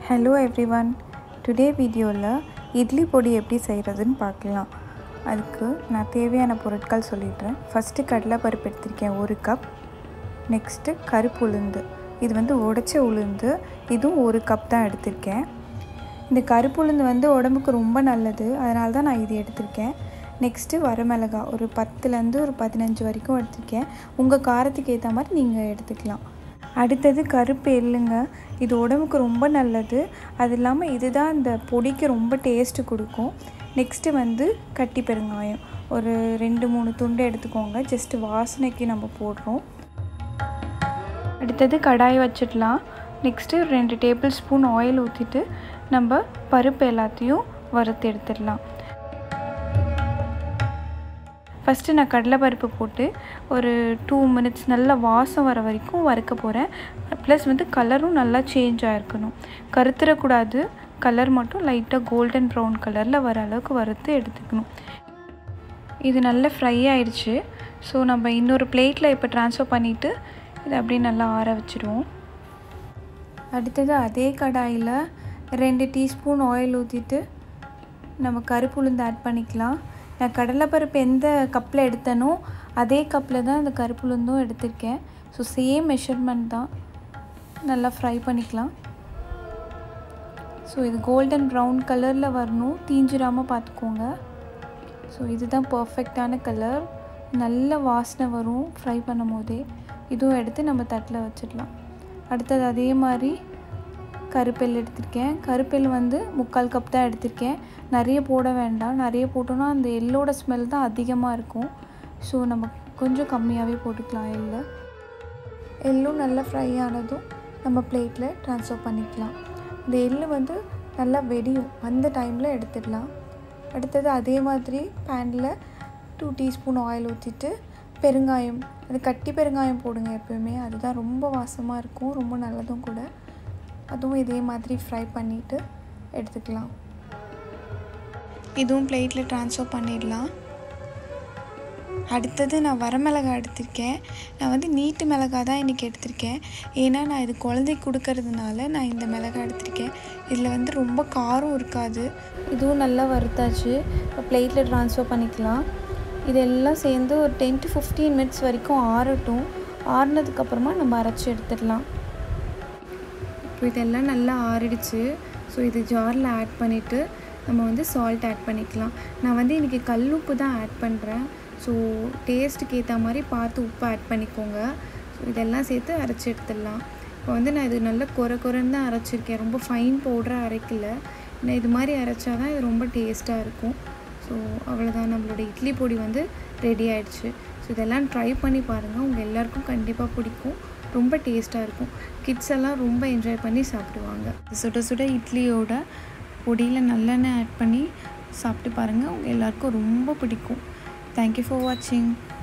hello everyone today வீடியோவில் இட்லி பொடி எப்படி செய்கிறதுன்னு பார்க்கலாம் அதுக்கு நான் தேவையான பொருட்கள் சொல்லிடுறேன் ஃபஸ்ட்டு கடலைப்பருப்பு எடுத்திருக்கேன் ஒரு கப் நெக்ஸ்ட்டு கருப்பு உளுந்து இது வந்து உடைச்ச உளுந்து இதுவும் ஒரு கப் தான் எடுத்திருக்கேன் இந்த கருப்பு உளுந்து வந்து உடம்புக்கு ரொம்ப நல்லது அதனால தான் நான் இது எடுத்திருக்கேன் நெக்ஸ்ட்டு வரமிளகா ஒரு பத்துலேருந்து ஒரு பதினஞ்சு வரைக்கும் எடுத்திருக்கேன் உங்கள் காரத்துக்கு ஏற்ற மாதிரி நீங்கள் எடுத்துக்கலாம் அடுத்தது கருப்பு எள்ளுங்க இது உடம்புக்கு ரொம்ப நல்லது அது இல்லாமல் இதுதான் இந்த பொடிக்கு ரொம்ப டேஸ்ட்டு கொடுக்கும் நெக்ஸ்ட்டு வந்து கட்டி பெருங்காயம் ஒரு ரெண்டு மூணு துண்டு எடுத்துக்கோங்க ஜஸ்ட்டு வாசனைக்கு நம்ம போடுறோம் அடுத்தது கடாய் வச்சிடலாம் நெக்ஸ்ட்டு ரெண்டு டேபிள் ஸ்பூன் ஆயில் ஊற்றிட்டு நம்ம பருப்பு எல்லாத்தையும் வறுத்து எடுத்துடலாம் ஃபஸ்ட்டு நான் கடலைப்பருப்பு போட்டு ஒரு டூ மினிட்ஸ் நல்லா வாசம் வர வரைக்கும் வறுக்க போகிறேன் ப்ளஸ் வந்து கலரும் நல்லா சேஞ்ச் ஆகிருக்கணும் கருத்துறக்கூடாது கலர் மட்டும் லைட்டாக கோல்டன் ப்ரௌன் கலரில் வர அளவுக்கு வறுத்து எடுத்துக்கணும் இது நல்லா ஃப்ரை ஆயிடுச்சு ஸோ நம்ம இன்னொரு பிளேட்டில் இப்போ ட்ரான்ஸ்ஃபர் பண்ணிவிட்டு இதை அப்படியே நல்லா ஆற வச்சுருவோம் அடுத்தது அதே கடாயில் ரெண்டு டீஸ்பூன் ஆயில் ஊற்றிட்டு நம்ம கருப்பு உளுந்து ஆட் பண்ணிக்கலாம் நான் கடலைப்பருப்பு எந்த கப்பில் எடுத்தனோ அதே கப்பில் தான் இந்த கருப்பு உளுந்தும் எடுத்திருக்கேன் ஸோ சேம் மெஷர்மெண்ட் தான் நல்லா ஃப்ரை பண்ணிக்கலாம் ஸோ இது கோல்டன் ப்ரௌன் கலரில் வரணும் தீஞ்சிடாமல் பார்த்துக்கோங்க ஸோ இதுதான் பர்ஃபெக்டான கலர் நல்ல வாசனை வரும் ஃப்ரை பண்ணும் போதே இதுவும் எடுத்து நம்ம தட்டில் வச்சிடலாம் அடுத்தது அதே மாதிரி கருப்பெல் எடுத்திருக்கேன் கருப்பெல் வந்து முக்கால் கப் தான் எடுத்திருக்கேன் நிறைய போட வேண்டாம் நிறைய போட்டோன்னா அந்த எள்ளோட ஸ்மெல் தான் அதிகமாக இருக்கும் ஸோ நம்ம கொஞ்சம் கம்மியாகவே போட்டுக்கலாம் எள்ளு எள்ளும் நல்லா ஃப்ரை ஆனதும் நம்ம பிளேட்டில் ட்ரான்ஸ்ஃபர் பண்ணிக்கலாம் இந்த எள்ளு வந்து நல்லா வெடியும் அந்த டைமில் எடுத்துடலாம் அடுத்தது அதே மாதிரி பேனில் டூ டீஸ்பூன் ஆயில் ஊற்றிட்டு பெருங்காயம் அது கட்டி பெருங்காயம் போடுங்க எப்போயுமே அதுதான் ரொம்ப வாசமாக இருக்கும் ரொம்ப நல்லதும் கூட அதுவும் இதே மாதிரி ஃப்ரை பண்ணிவிட்டு எடுத்துக்கலாம் இதுவும் பிளேட்டில் ட்ரான்ஸ்ஃபர் பண்ணிடலாம் அடுத்தது நான் வரமிளகா எடுத்திருக்கேன் நான் வந்து நீட்டு மிளகா தான் இன்றைக்கி எடுத்திருக்கேன் ஏன்னா நான் இது குழந்தைக்கு கொடுக்கறதுனால நான் இந்த மிளகா எடுத்திருக்கேன் இதில் வந்து ரொம்ப காரம் இருக்காது இதுவும் நல்லா வறுத்தாச்சு இப்போ பிளேட்டில் ட்ரான்ஸ்ஃபர் பண்ணிக்கலாம் இதெல்லாம் சேர்ந்து ஒரு டென் டு ஃபிஃப்டீன் மினிட்ஸ் வரைக்கும் ஆறட்டும் ஆறுனதுக்கப்புறமா நம்ம அரைச்சி எடுத்துடலாம் இப்போ இதெல்லாம் நல்லா ஆறிடுச்சு ஸோ இது ஜாரில் ஆட் பண்ணிவிட்டு நம்ம வந்து சால்ட் ஆட் பண்ணிக்கலாம் நான் வந்து இன்றைக்கி கல் உப்பு தான் ஆட் பண்ணுறேன் ஸோ டேஸ்ட்டுக்கு ஏற்ற மாதிரி பார்த்து உப்பு ஆட் பண்ணிக்கோங்க ஸோ இதெல்லாம் சேர்த்து அரைச்சி எடுத்துடலாம் இப்போ வந்து நான் இது நல்லா குறை குறைன்னு தான் அரைச்சிருக்கேன் ரொம்ப ஃபைன் பவுடராக அரைக்கல நான் இது மாதிரி அரைச்சா தான் இது ரொம்ப டேஸ்ட்டாக இருக்கும் ஸோ அவ்வளோதான் நம்மளோட இட்லி பொடி வந்து ரெடி ஆயிடுச்சு ஸோ இதெல்லாம் ட்ரை பண்ணி பாருங்கள் உங்கள் எல்லாருக்கும் கண்டிப்பாக பிடிக்கும் ரொம்ப டேஸ்ட்டாக இருக்கும் கிட்ஸ் எல்லாம் ரொம்ப என்ஜாய் பண்ணி சாப்பிடுவாங்க சுட சுட இட்லியோட பொடியில் நல்லெண்ணெய் ஆட் பண்ணி சாப்பிட்டு பாருங்கள் உங்கள் எல்லாருக்கும் ரொம்ப பிடிக்கும் தேங்க்யூ ஃபார் வாட்சிங்